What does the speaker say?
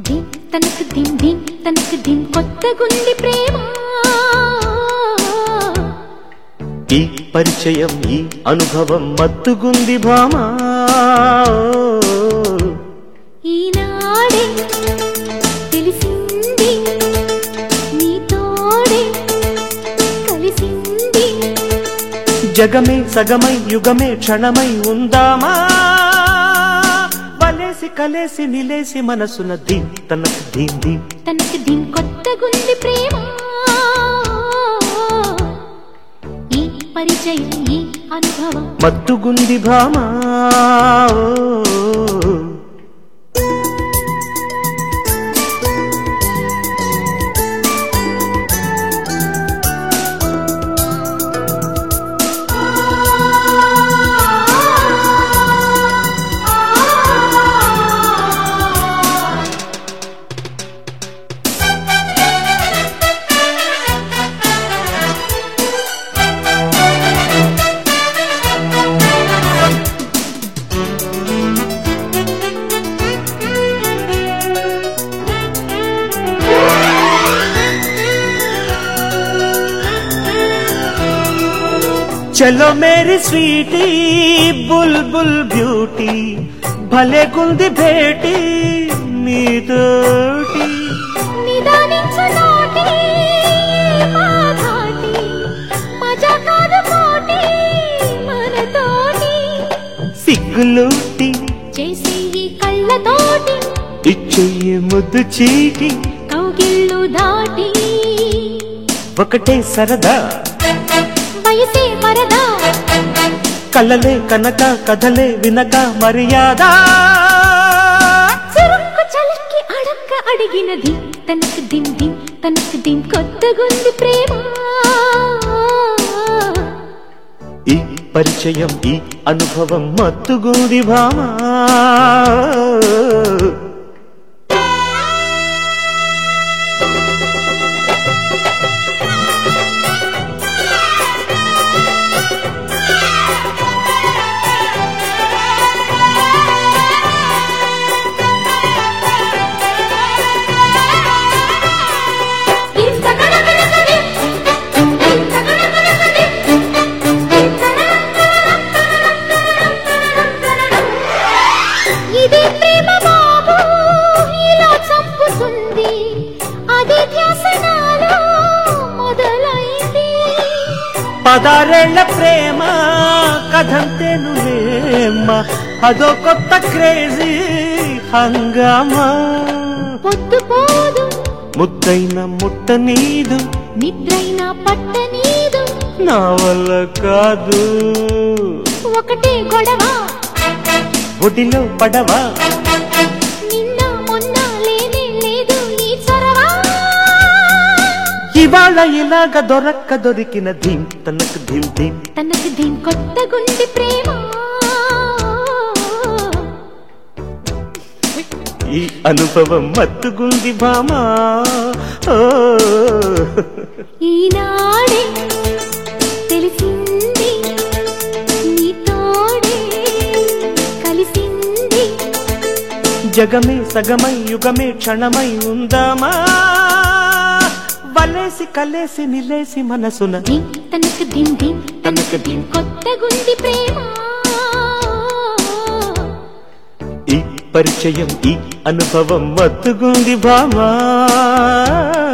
దిం తనకు దిం దిం తనకు దిం కొత్తగుంది ప్రేమ ఈ పరిచయం ఈ అనుభవం మత్తుగుంది భామా ఈనాడే తెలిసింది నీతోడే కలిసింది జగమే సగమై యుగమే క్షణమై ఉందామా వలేసి కలేసి నిలేసి మనసున ధీం తనకు ధీం ధీం తనకు దిం కొత్తగుంది ప్రేమ ఈ పరిచయం ఈ అనుభవం మత్తుగుంది భామా చలో మేరీ స్వీటీ బుల్బుల్ బ్యూటీ భలే గుంది భేటీ నీతోటి నిదానించు నోటి మా ధాటి మజా కాదు పోటీ మనతోటి సిగ్గులూటి చేసి ఈ కళ్ళతోటి ఇచ్చెయ్యి ముద్దు చీటి కౌగిళ్ళు దాటి ఒకటే సరదా వయసే వరదా కలలే కనక కథలే వినక మర్యాద చురుక్కు చలికి అడక్క అడిగినది తనకు దిం దిం తనకు దిం కొత్తగుంది ప్రేమ ఈ పరిచయం ఈ అనుభవం మత్తుగుంది భామా ఇంత కనకనకది, ఇంత కనకనకది, ఇంత ఇది ప్రేమ బాబు ఇలా చంపుతుంది అది ధ్యాసనాలో మొదలైంది పదారేళ్ల ప్రేమ కథంతేనులేమ్మ అదో కొత్త క్రేజీ హంగామా పొద్దు పోదు ముద్దైన ముట్ట నీదు నిద్రైన పట్టనీదు నా వల్ల కాదు ఒకటే గొడవ ఒడిలో పడవా నిన్న మొన్న లేనే లేదు ఈ చొరవ ఇవాళ ఇలాగ దొరక్క దొరికిన ధీం తనకు ధీం ధీం తనకు దీని కొత్త గుండి ప్రేమ ఈ అనుభవం మత్తుగుంది భామా ఓ ఈనాడే తెలిసింది నీతోడే కలిసింది జగమే సగమై యుగమే క్షణమై ఉందామా వలేసి కలేసి నిలేసి మనసున దిం తనకు దిం దిం తనకు దిం కొత్త గుండి ప్రేమ ఈ పరిచయం ఈ అనుభవం మత్తుగుంది భామా